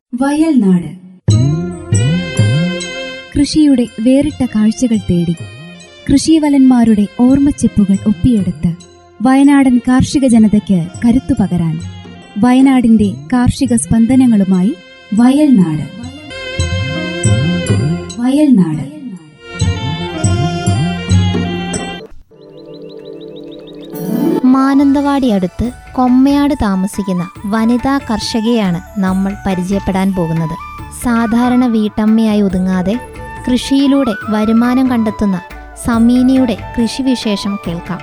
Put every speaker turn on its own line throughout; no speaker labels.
വയൽനാട് കൃഷിയുടെ വേറിട്ട കാഴ്ചകൾ തേടി കൃഷിവലന്മാരുടെ ഓർമ്മച്ചെപ്പുകൾ ഒപ്പിയെടുത്ത് വയനാടൻ കാർഷിക ജനതയ്ക്ക് കരുത്തു പകരാൻ വയനാടിന്റെ കാർഷിക സ്പന്ദനങ്ങളുമായി വയൽനാട് വയൽനാട്
മാനന്തവാടി അടുത്ത് കൊമ്മയാട് താമസിക്കുന്ന വനിതാ കർഷകയാണ് നമ്മൾ പരിചയപ്പെടാൻ പോകുന്നത് സാധാരണ വീട്ടമ്മയായി ഒതുങ്ങാതെ കൃഷിയിലൂടെ വരുമാനം കണ്ടെത്തുന്ന സമീനിയുടെ കൃഷിവിശേഷം കേൾക്കാം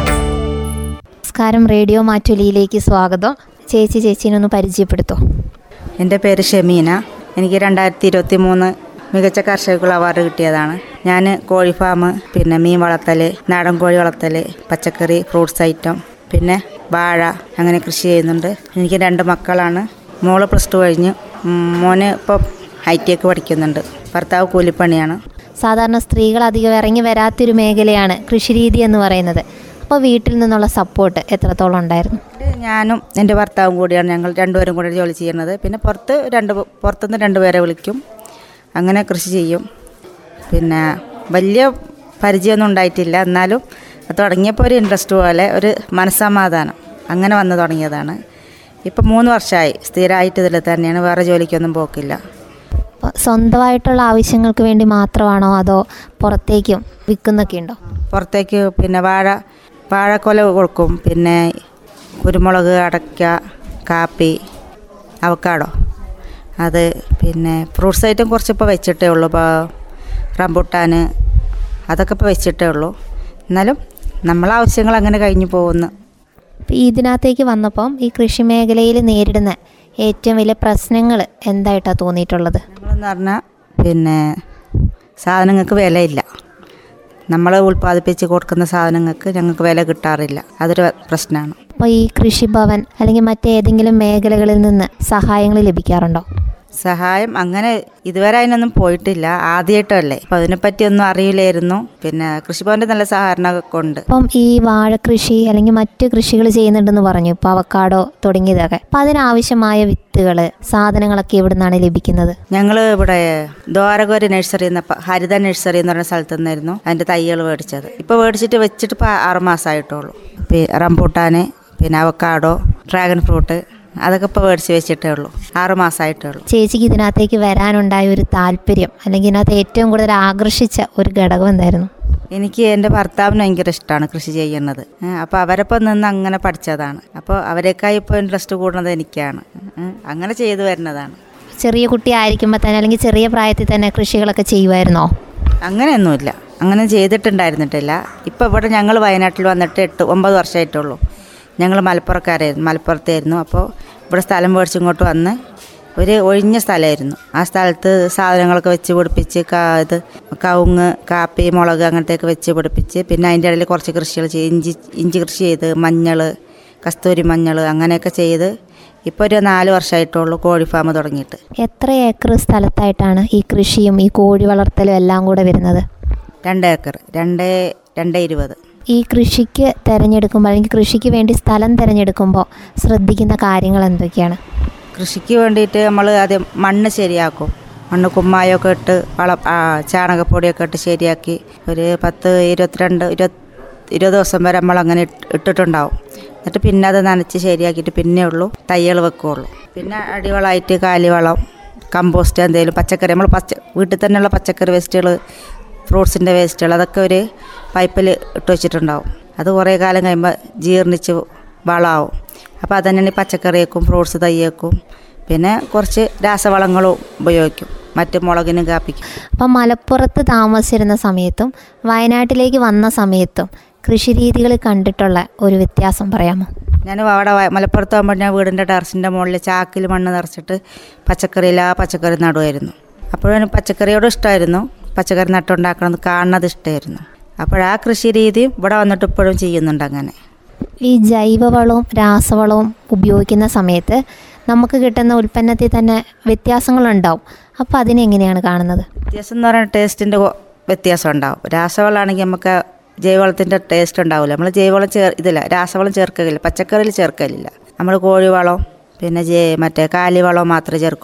നമസ്കാരം റേഡിയോ മാറ്റുലിയിലേക്ക് സ്വാഗതം ചേച്ചി ചേച്ചീനൊന്ന് പരിചയപ്പെടുത്തോ
എൻ്റെ പേര് ഷെമീന എനിക്ക് രണ്ടായിരത്തി ഇരുപത്തി മൂന്ന് മികച്ച കർഷകക്കുള്ള അവാർഡ് കിട്ടിയതാണ് ഞാൻ കോഴി ഫാം പിന്നെ മീൻ വളർത്തൽ നാടൻ കോഴി വളർത്തൽ പച്ചക്കറി ഫ്രൂട്ട്സ് ഐറ്റം പിന്നെ വാഴ അങ്ങനെ കൃഷി ചെയ്യുന്നുണ്ട് എനിക്ക് രണ്ട് മക്കളാണ് മോള് പ്ലസ് ടു കഴിഞ്ഞ് ഉം, മോന് ഇപ്പോൾ ഐ ടി ഒക്കെ പഠിക്കുന്നുണ്ട് ഭർത്താവ് കൂലിപ്പണിയാണ്
സാധാരണ സ്ത്രീകൾ അധികം ഇറങ്ങി വരാത്തൊരു മേഖലയാണ് കൃഷിരീതി എന്ന് പറയുന്നത് അപ്പോൾ വീട്ടിൽ നിന്നുള്ള സപ്പോർട്ട് എത്രത്തോളം ഉണ്ടായിരുന്നു
ഇത് ഞാനും എൻ്റെ ഭർത്താവും കൂടിയാണ് ഞങ്ങൾ രണ്ടുപേരും കൂടി ജോലി ചെയ്യുന്നത് പിന്നെ പുറത്ത് രണ്ട് പേ- പുറത്തുനിന്ന് രണ്ടുപേരെ വിളിക്കും അങ്ങനെ കൃഷി ചെയ്യും പിന്നെ വലിയ പരിചയമൊന്നും ഉണ്ടായിട്ടില്ല എന്നാലും അത് തുടങ്ങിയപ്പോൾ ഒരു ഇൻട്രസ്റ്റ് പോലെ ഒരു മനസ്സമാധാനം അങ്ങനെ വന്ന് തുടങ്ങിയതാണ് ഇപ്പം മൂന്ന് വർഷമായി സ്ഥിരമായിട്ട് ഇതിൽ തന്നെയാണ് വേറെ ജോലിക്കൊന്നും പോക്കില്ല
അപ്പോൾ സ്വന്തമായിട്ടുള്ള ആവശ്യങ്ങൾക്ക് വേണ്ടി മാത്രമാണോ അതോ പുറത്തേക്കും വിൽക്കുന്നൊക്കെ ഉണ്ടോ
പുറത്തേക്ക് പിന്നെ വാഴ വാഴക്കൊല കൊടുക്കും പിന്നെ കുരുമുളക് അടയ്ക്ക കാപ്പി അവക്കാടോ അത് പിന്നെ ഫ്രൂട്ട്സ് ഐറ്റം കുറച്ചിപ്പോൾ വെച്ചിട്ടേ ഉള്ളൂ ഇപ്പോൾ റംബുട്ടാൻ അതൊക്കെ ഇപ്പോൾ വെച്ചിട്ടേ ഉള്ളൂ എന്നാലും നമ്മളെ ആവശ്യങ്ങൾ അങ്ങനെ കഴിഞ്ഞു പോകുന്നു
അപ്പോൾ ഇതിനകത്തേക്ക് വന്നപ്പം ഈ കൃഷി മേഖലയിൽ നേരിടുന്ന ഏറ്റവും വലിയ പ്രശ്നങ്ങൾ എന്തായിട്ടാണ് തോന്നിയിട്ടുള്ളത്
ഞങ്ങളെന്ന് പറഞ്ഞാൽ പിന്നെ സാധനങ്ങൾക്ക് വിലയില്ല നമ്മൾ ഉൽപ്പാദിപ്പിച്ച് കൊടുക്കുന്ന സാധനങ്ങൾക്ക് ഞങ്ങൾക്ക് വില കിട്ടാറില്ല അതൊരു പ്രശ്നമാണ്
അപ്പോൾ ഈ കൃഷിഭവൻ അല്ലെങ്കിൽ മറ്റേതെങ്കിലും മേഖലകളിൽ നിന്ന് സഹായങ്ങൾ ലഭിക്കാറുണ്ടോ
സഹായം അങ്ങനെ ഇതുവരെ അതിനൊന്നും പോയിട്ടില്ല ആദ്യമായിട്ടല്ലേ അപ്പം അതിനെപ്പറ്റിയൊന്നും അറിയില്ലായിരുന്നു പിന്നെ കൃഷിഭവൻ്റെ നല്ല സഹകരണമൊക്കെ ഉണ്ട്
അപ്പം ഈ വാഴക്കൃഷി അല്ലെങ്കിൽ മറ്റു കൃഷികൾ ചെയ്യുന്നുണ്ടെന്ന് പറഞ്ഞു ഇപ്പോൾ അവക്കാടോ തുടങ്ങിയതൊക്കെ അപ്പം അതിനാവശ്യമായ വിത്തുകൾ സാധനങ്ങളൊക്കെ എവിടെ നിന്നാണ് ലഭിക്കുന്നത്
ഞങ്ങൾ ഇവിടെ ദ്വാരകോരി നഴ്സറി എന്ന പ- ഹരിത നഴ്സറി എന്ന് പറഞ്ഞ സ്ഥലത്ത് നിന്നായിരുന്നു അതിൻ്റെ തൈകൾ മേടിച്ചത് ഇപ്പോൾ മേടിച്ചിട്ട് വെച്ചിട്ട് ഇപ്പോൾ ആറ് മാസമായിട്ടുള്ളൂ പി- റംബൂട്ടാന് പിന്നെ അവക്കാടോ ഡ്രാഗൺ ഫ്രൂട്ട് അതൊക്കെ ഇപ്പോൾ മേടിച്ച് വെച്ചിട്ടേ ഉള്ളൂ ആറ് മാസമായിട്ടേ ഉള്ളൂ
ചേച്ചിക്ക് ഇതിനകത്തേക്ക് വരാനുണ്ടായ ഒരു താല്പര്യം അല്ലെങ്കിൽ ഇതിനകത്ത് ഏറ്റവും കൂടുതൽ ആകർഷിച്ച ഒരു ഘടകം എന്തായിരുന്നു
എനിക്ക് എൻ്റെ ഭർത്താവിന് ഭയങ്കര ഇഷ്ടമാണ് കൃഷി ചെയ്യുന്നത് അപ്പോൾ അവരൊപ്പം നിന്ന് അങ്ങനെ പഠിച്ചതാണ് അപ്പോൾ അവരെക്കായി ഇപ്പോൾ ഇൻട്രസ്റ്റ് കൂടുന്നത് എനിക്കാണ് ഏ, അങ്ങനെ ചെയ്തു വരുന്നതാണ്
ചെറിയ കുട്ടി ആയിരിക്കുമ്പോൾ തന്നെ അല്ലെങ്കിൽ ചെറിയ പ്രായത്തിൽ തന്നെ കൃഷികളൊക്കെ ചെയ്യുമായിരുന്നോ
അങ്ങനെയൊന്നുമില്ല അങ്ങനെ ചെയ്തിട്ടുണ്ടായിരുന്നിട്ടില്ല ഇപ്പോൾ ഇവിടെ ഞങ്ങൾ വയനാട്ടിൽ വന്നിട്ട് എട്ട് ഒമ്പത് വർഷമായിട്ടുള്ളൂ ഞങ്ങൾ മലപ്പുറക്കാരായിരുന്നു മലപ്പുറത്തായിരുന്നു അപ്പോൾ ഇവിടെ സ്ഥലം മേടിച്ച് ഇങ്ങോട്ട് വന്ന് ഒരു ഒഴിഞ്ഞ സ്ഥലമായിരുന്നു ആ സ്ഥലത്ത് സാധനങ്ങളൊക്കെ വെച്ച് പിടിപ്പിച്ച് കാ ഇത് കവുങ്ങ് കാപ്പി മുളക് അങ്ങനത്തെയൊക്കെ വെച്ച് പിടിപ്പിച്ച് പിന്നെ അതിൻ്റെ ഇടയിൽ കുറച്ച് കൃഷികൾ ചെയ്ത് ഇഞ്ചി ഇഞ്ചി കൃഷി ചെയ്ത് മഞ്ഞൾ കസ്തൂരി മഞ്ഞൾ അങ്ങനെയൊക്കെ ചെയ്ത് ഇപ്പോൾ ഒരു നാല് വർഷമായിട്ടുള്ളൂ കോഴി ഫാം തുടങ്ങിയിട്ട്
എത്ര ഏക്കർ സ്ഥലത്തായിട്ടാണ് ഈ കൃഷിയും ഈ കോഴി വളർത്തലും എല്ലാം കൂടെ വരുന്നത്
രണ്ട് ഏക്കർ രണ്ട് രണ്ട് ഇരുപത്
ഈ കൃഷിക്ക് തിരഞ്ഞെടുക്കുമ്പോൾ അല്ലെങ്കിൽ കൃഷിക്ക് വേണ്ടി സ്ഥലം തിരഞ്ഞെടുക്കുമ്പോൾ ശ്രദ്ധിക്കുന്ന കാര്യങ്ങൾ എന്തൊക്കെയാണ്
കൃഷിക്ക് വേണ്ടിയിട്ട് നമ്മൾ ആദ്യം മണ്ണ് ശരിയാക്കും മണ്ണ് കുമ്മായമൊക്കെ ഇട്ട് വളം ആ, ചാണകപ്പൊടിയൊക്കെ ഇട്ട് ശരിയാക്കി ഒരു പത്ത് ഇരുപത്തിരണ്ട് ഇരുപത് ഇരുപത് ദിവസം വരെ നമ്മൾ അങ്ങനെ ഇട്ട് ഇട്ടിട്ടുണ്ടാവും എന്നിട്ട് പിന്നെ അത് നനച്ച് ശരിയാക്കിയിട്ട് പിന്നെ ഉള്ളൂ തയ്യൽ വെക്കുകയുള്ളൂ പിന്നെ അടിവളമായിട്ട് കാലിവളം കമ്പോസ്റ്റ് എന്തെങ്കിലും പച്ചക്കറി നമ്മൾ പച്ച വീട്ടിൽ തന്നെയുള്ള പച്ചക്കറി വേസ്റ്റുകൾ ഫ്രൂട്ട്സിൻ്റെ വേസ്റ്റുകൾ അതൊക്കെ ഒരു പൈപ്പിൽ ഇട്ട് വെച്ചിട്ടുണ്ടാവും അത് കുറേ കാലം കഴിയുമ്പോൾ ജീർണിച്ച് വളമാവും അപ്പോൾ അതന്നെയാണ് ഈ പച്ചക്കറിയേക്കും ഫ്രൂട്ട്സ് തയ്യേക്കും പിന്നെ കുറച്ച് രാസവളങ്ങളും ഉപയോഗിക്കും മറ്റ് മുളകിനും കാപ്പിക്കും
അപ്പം മലപ്പുറത്ത് താമസിച്ചിരുന്ന സമയത്തും വയനാട്ടിലേക്ക് വന്ന സമയത്തും കൃഷി രീതികൾ കണ്ടിട്ടുള്ള ഒരു വ്യത്യാസം പറയാമോ
ഞാൻ അവിടെ വ- മലപ്പുറത്ത് പോകുമ്പോൾ ഞാൻ വീടിൻ്റെ ടെറസിൻ്റെ മുകളിൽ ചാക്കിൽ മണ്ണ് നിറച്ചിട്ട് പച്ചക്കറിയിലാ പച്ചക്കറി നടുമായിരുന്നു അപ്പോഴും പച്ചക്കറിയോട് ഇഷ്ടമായിരുന്നു പച്ചക്കറി നട്ടുണ്ടാക്കണമെന്ന് കാണുന്നത് ഇഷ്ടമായിരുന്നു അപ്പോഴാ കൃഷി രീതി ഇവിടെ വന്നിട്ട് ഇപ്പോഴും ചെയ്യുന്നുണ്ട് അങ്ങനെ
ഈ ജൈവവളവും രാസവളവും ഉപയോഗിക്കുന്ന സമയത്ത് നമുക്ക് കിട്ടുന്ന ഉൽപ്പന്നത്തിൽ തന്നെ വ്യത്യാസങ്ങളുണ്ടാവും അപ്പോൾ അതിനെങ്ങനെയാണ് കാണുന്നത്
വ്യത്യാസം എന്ന് പറയുന്നത് ടേസ്റ്റിൻ്റെ വ്യത്യാസം ഉണ്ടാവും രാസവളമാണെങ്കിൽ നമുക്ക് ജൈവവളത്തിൻ്റെ ടേസ്റ്റ് ഉണ്ടാവില്ല നമ്മൾ ജൈവവളം ചേർ ഇതില്ല രാസവളം ചേർക്കലില്ല പച്ചക്കറിയിൽ ചേർക്കലില്ല നമ്മൾ കോഴിവളം പിന്നെ ജേ മറ്റേ കാലിവളം മാത്രമേ ചേർക്കുള്ളൂ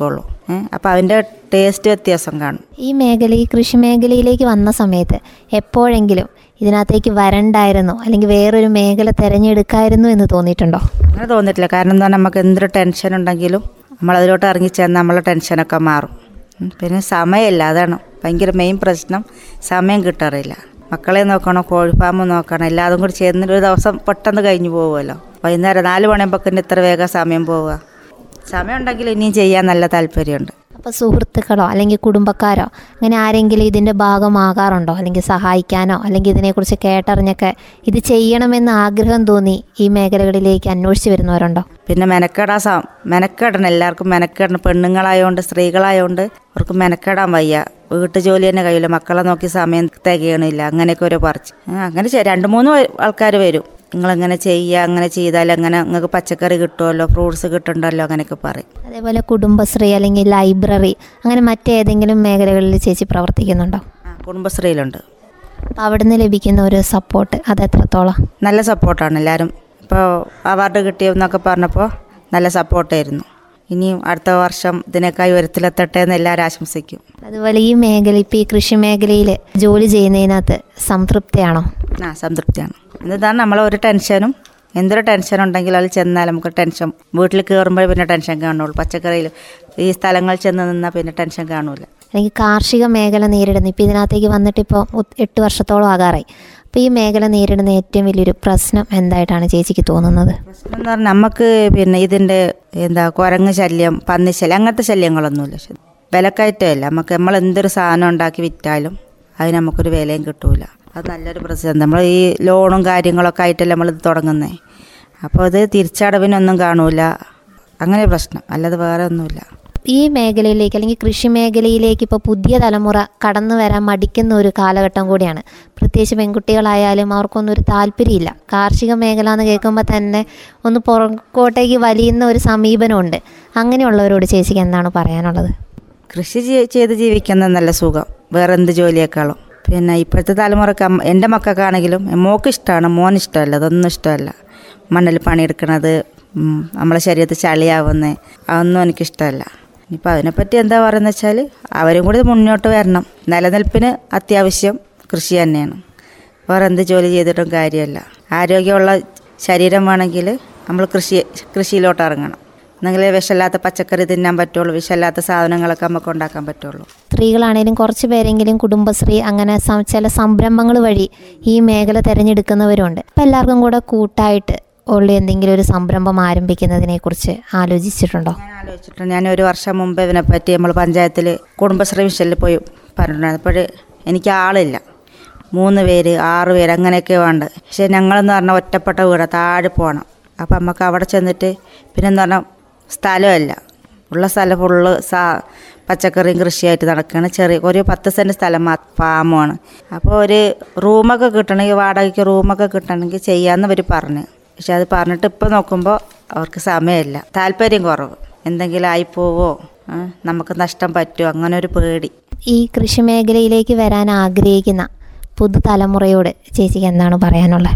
അപ്പോൾ അതിൻ്റെ ടേസ്റ്റ് വ്യത്യാസം കാണും
ഈ മേഖല ഈ കൃഷി മേഖലയിലേക്ക് വന്ന സമയത്ത് എപ്പോഴെങ്കിലും ഇതിനകത്തേക്ക് വരണ്ടായിരുന്നോ അല്ലെങ്കിൽ വേറൊരു മേഖല തിരഞ്ഞെടുക്കായിരുന്നു എന്ന് തോന്നിയിട്ടുണ്ടോ
അങ്ങനെ തോന്നിയിട്ടില്ല കാരണം എന്താ നമുക്ക് എന്തൊരു ടെൻഷൻ ഉണ്ടെങ്കിലും നമ്മളതിലോട്ട് ഇറങ്ങിച്ചെന്ന് നമ്മളെ ടെൻഷനൊക്കെ മാറും ഉം. പിന്നെ സമയമില്ല അതാണ് ഭയങ്കര മെയിൻ പ്രശ്നം സമയം കിട്ടാറില്ല മക്കളെ നോക്കണം കോഴി ഫാം നോക്കണം എല്ലാതും കൂടി ചേർന്ന് ഒരു ദിവസം പെട്ടെന്ന് കഴിഞ്ഞു പോകുമല്ലോ വൈകുന്നേരം നാല് മണിയാകുമ്പോൾ ഇത്ര വേഗം സമയം പോവുക സമയം ഉണ്ടെങ്കിൽ ഇനിയും ചെയ്യാൻ നല്ല താല്പര്യമുണ്ട്
അപ്പോൾ സുഹൃത്തുക്കളോ അല്ലെങ്കിൽ കുടുംബക്കാരോ അങ്ങനെ ആരെങ്കിലും ഇതിൻ്റെ ഭാഗമാകാറുണ്ടോ അല്ലെങ്കിൽ സഹായിക്കാനോ അല്ലെങ്കിൽ ഇതിനെക്കുറിച്ച് കേട്ടറിഞ്ഞൊക്കെ ഇത് ചെയ്യണമെന്ന് ആഗ്രഹം തോന്നി ഈ മേഖലകളിലേക്ക് അന്വേഷിച്ച് വരുന്നവരുണ്ടോ
പിന്നെ മെനക്കെടാൻ സ മെനക്കെടണം എല്ലാവർക്കും മെനക്കെടണം പെണ്ണുങ്ങളായതുകൊണ്ട് സ്ത്രീകളായതുകൊണ്ട് അവർക്ക് മെനക്കെടാൻ വയ്യ വീട്ടു ജോലി തന്നെ കഴിയില്ല മക്കളെ നോക്കി സമയം തികയണില്ല അങ്ങനെയൊക്കെ ഓരോ പറിച്ച് ആ, അങ്ങനെ ചെ- രണ്ട് മൂന്ന് ആൾക്കാർ വരും നിങ്ങളെങ്ങനെ ചെയ്യുക അങ്ങനെ ചെയ്താൽ അങ്ങനെ നിങ്ങൾക്ക് പച്ചക്കറി കിട്ടുമല്ലോ ഫ്രൂട്ട്സ് കിട്ടുന്നുണ്ടല്ലോ അങ്ങനെയൊക്കെ പറയും
അതേപോലെ കുടുംബശ്രീ അല്ലെങ്കിൽ ലൈബ്രറി അങ്ങനെ മറ്റേതെങ്കിലും മേഖലകളിൽ ചേച്ചി പ്രവർത്തിക്കുന്നുണ്ടോ
ആ, കുടുംബശ്രീയിലുണ്ട്
അപ്പോൾ അവിടുന്ന് ലഭിക്കുന്ന ഒരു സപ്പോർട്ട് അത് എത്രത്തോളം
നല്ല സപ്പോർട്ടാണ് എല്ലാവരും ഇപ്പോൾ അവാർഡ് കിട്ടിയെന്നൊക്കെ പറഞ്ഞപ്പോൾ നല്ല സപ്പോർട്ടായിരുന്നു ഇനിയും അടുത്ത വർഷം ഇതിനേക്കായി ഉയരത്തിലെത്തട്ടെ എന്ന് എല്ലാവരും ആശംസിക്കും
അതുപോലെ ഈ മേഖല ഇപ്പോൾ ഈ കൃഷി മേഖലയിൽ ജോലി ചെയ്യുന്നതിനകത്ത് സംതൃപ്തിയാണോ
ആ സംതൃപ്തിയാണ് എന്താണ് നമ്മളെ ഒരു ടെൻഷനും എന്തൊരു ടെൻഷൻ ഉണ്ടെങ്കിലും അതിൽ ചെന്നാൽ നമുക്ക് ടെൻഷൻ വീട്ടിൽ കയറുമ്പോൾ പിന്നെ ടെൻഷൻ കാണുള്ളൂ പച്ചക്കറിയിൽ ഈ സ്ഥലങ്ങളിൽ ചെന്ന് നിന്നാൽ പിന്നെ ടെൻഷൻ കാണൂല
അല്ലെങ്കിൽ കാർഷിക മേഖല നേരിടുന്ന ഇപ്പോൾ ഇതിനകത്തേക്ക് വന്നിട്ട് ഇപ്പോൾ എട്ട് വർഷത്തോളം ആകാറായി അപ്പോൾ ഈ മേഖല നേരിടുന്ന ഏറ്റവും വലിയൊരു പ്രശ്നം എന്തായിട്ടാണ് ചേച്ചിക്ക് തോന്നുന്നത്
പ്രശ്നം എന്ന് പറഞ്ഞാൽ നമുക്ക് പിന്നെ ഇതിൻ്റെ എന്താ കുരങ്ങ് ശല്യം പന്നി ശല്യം അങ്ങനത്തെ ശല്യങ്ങളൊന്നുമില്ല പക്ഷെ വിലക്കയറ്റമല്ല നമുക്ക് നമ്മൾ എന്തൊരു സാധനം ഉണ്ടാക്കി വിറ്റാലും അതിന് നമുക്കൊരു വിലയും കിട്ടൂല അത് നല്ലൊരു പ്രശ്നം നമ്മൾ ഈ ലോണും കാര്യങ്ങളൊക്കെ ആയിട്ടല്ലേ നമ്മളിത് തുടങ്ങുന്നത് അപ്പോൾ ഇത് തിരിച്ചടവിനൊന്നും കാണൂല അങ്ങനെ പ്രശ്നം അല്ലാതെ വേറെ ഒന്നുമില്ല
ഈ മേഖലയിലേക്ക് അല്ലെങ്കിൽ കൃഷി മേഖലയിലേക്ക് ഇപ്പോൾ പുതിയ തലമുറ കടന്നു വരാൻ മടിക്കുന്ന ഒരു കാലഘട്ടം കൂടിയാണ് പ്രത്യേകിച്ച് പെൺകുട്ടികളായാലും അവർക്കൊന്നും ഒരു താല്പര്യമില്ല കാർഷിക മേഖല എന്ന് കേൾക്കുമ്പോൾ തന്നെ ഒന്ന് പുറകോട്ടേക്ക് വലിയുന്ന ഒരു സമീപനമുണ്ട് അങ്ങനെയുള്ളവരോട് ചേച്ചിക്ക് എന്താണ് പറയാനുള്ളത്
കൃഷി ചെയ്- ചെയ്ത് ജീവിക്കുന്നത് നല്ല സുഖം വേറെ എന്ത് ജോലിയേക്കാളും പിന്നെ ഇപ്പോഴത്തെ തലമുറക്ക് അമ്മ- എൻ്റെ മക്കൾക്കാണെങ്കിലും മോക്ക് ഇഷ്ടമാണ് മോൻ ഇഷ്ടമല്ല അതൊന്നും ഇഷ്ടമല്ല മണ്ണിൽ പണിയെടുക്കണത് ഉം, നമ്മളെ ശരീരത്തിൽ ചളിയാവുന്നത് അതൊന്നും എനിക്കിഷ്ടമല്ല ഇനിയിപ്പോൾ അതിനെപ്പറ്റി എന്താ പറയുന്നത് വെച്ചാൽ അവരും കൂടി മുന്നോട്ട് വരണം നിലനിൽപ്പിന് അത്യാവശ്യം കൃഷി തന്നെയാണ് വേറെ എന്ത് ജോലി ചെയ്തിട്ടും കാര്യമല്ല ആരോഗ്യമുള്ള ശരീരം വേണമെങ്കിൽ നമ്മൾ കൃഷി കൃഷിയിലോട്ട് ഇറങ്ങണം എന്നെങ്കിലേ വിഷമില്ലാത്ത പച്ചക്കറി തിന്നാൻ പറ്റുള്ളൂ വിഷമില്ലാത്ത സാധനങ്ങളൊക്കെ നമുക്ക് ഉണ്ടാക്കാൻ പറ്റുള്ളൂ
സ്ത്രീകളാണേലും കുറച്ച് പേരെങ്കിലും കുടുംബശ്രീ അങ്ങനെ സം- ചില സംരംഭങ്ങൾ വഴി ഈ മേഖല തിരഞ്ഞെടുക്കുന്നവരുണ്ട് അപ്പം എല്ലാവർക്കും കൂടെ കൂട്ടായിട്ട് ഉള്ള എന്തെങ്കിലും ഒരു സംരംഭം ആരംഭിക്കുന്നതിനെക്കുറിച്ച് ആലോചിച്ചിട്ടുണ്ടോ
ഞാൻ ആലോചിച്ചിട്ടുണ്ട് ഞാൻ ഒരു വർഷം മുമ്പ് ഇതിനെപ്പറ്റി നമ്മൾ പഞ്ചായത്തിൽ കുടുംബശ്രീ മിഷനിൽ പോയി പറഞ്ഞിട്ടുണ്ടായിരുന്നു അപ്പോൾ എനിക്ക് ആളില്ല മൂന്ന് പേര് ആറ് പേര് അങ്ങനെയൊക്കെ വേണ്ട പക്ഷേ ഞങ്ങളെന്ന് പറഞ്ഞാൽ ഒറ്റപ്പെട്ട വീടാണ് താഴെ പോകണം അപ്പം നമുക്ക് അവിടെ ചെന്നിട്ട് പിന്നെന്ന് പറഞ്ഞാൽ സ്ഥലമല്ല ഉള്ള സ്ഥലം ഫുള്ള് സാ പച്ചക്കറിയും കൃഷിയായിട്ട് നടക്കുകയാണ് ചെറിയ ഒരു പത്ത് സെൻറ്റ് സ്ഥലം മാ ഫാമുമാണ് അപ്പോൾ ഒരു റൂമൊക്കെ കിട്ടണമെങ്കിൽ വാടകയ്ക്ക് റൂമൊക്കെ കിട്ടണമെങ്കിൽ ചെയ്യാമെന്ന് അവർ പറഞ്ഞു പക്ഷെ അത് പറഞ്ഞിട്ട് ഇപ്പോൾ നോക്കുമ്പോൾ അവർക്ക് സമയമില്ല താല്പര്യം കുറവ് എന്തെങ്കിലും ആയിപ്പോവോ ആ, നമുക്ക് നഷ്ടം പറ്റുമോ അങ്ങനെ ഒരു പേടി
ഈ കൃഷി മേഖലയിലേക്ക് വരാൻ ആഗ്രഹിക്കുന്ന പുതുതലമുറയോട് ചേച്ചിക്ക് എന്താണ് പറയാനുള്ളത്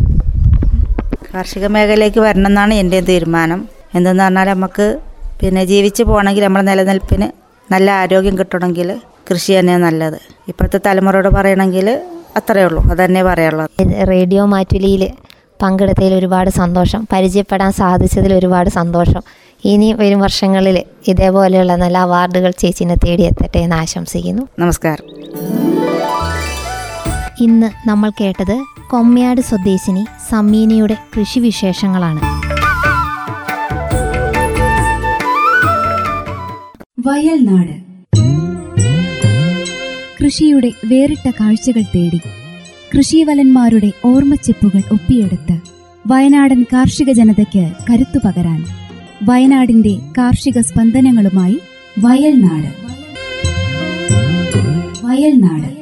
കാർഷിക മേഖലയിലേക്ക് വരണം എന്നാണ് എൻ്റെ തീരുമാനം എന്തെന്ന് പറഞ്ഞാൽ നമുക്ക് പിന്നെ ജീവിച്ച് പോകണമെങ്കിൽ നമ്മുടെ നിലനിൽപ്പിന് നല്ല ആരോഗ്യം കിട്ടണമെങ്കിൽ കൃഷി തന്നെയാണ് നല്ലത് ഇപ്പോഴത്തെ തലമുറയോട് പറയണമെങ്കിൽ അത്രയേ ഉള്ളൂ അതന്നെ പറയുള്ളൂ
ഇത് റേഡിയോ മാറ്റുലിയിൽ പങ്കെടുത്തതിൽ ഒരുപാട് സന്തോഷം പരിചയപ്പെടാൻ സാധിച്ചതിൽ ഒരുപാട് സന്തോഷം ഇനി വരും വർഷങ്ങളിൽ ഇതേപോലെയുള്ള നല്ല അവാർഡുകൾ ചേച്ചിനെ തേടിയെത്തട്ടെ എന്ന് ആശംസിക്കുന്നു
നമസ്കാരം
ഇന്ന് നമ്മൾ കേട്ടത് കൊമ്മയാട് സ്വദേശിനി സമീനയുടെ കൃഷി വിശേഷങ്ങളാണ്
വയൽ നാട് കൃഷിയുടെ വേറിട്ട കാഴ്ചകൾ തേടി കൃഷിവലന്മാരുടെ ഓർമ്മച്ചിപ്പുകൾ ഒപ്പിയെടുത്ത് വയനാടൻ കാർഷിക ജനതയ്ക്ക് കരുത്തു പകരാൻ വയനാടിന്റെ കാർഷിക സ്പന്ദനങ്ങളുമായി വയൽ നാട് വയൽ നാട്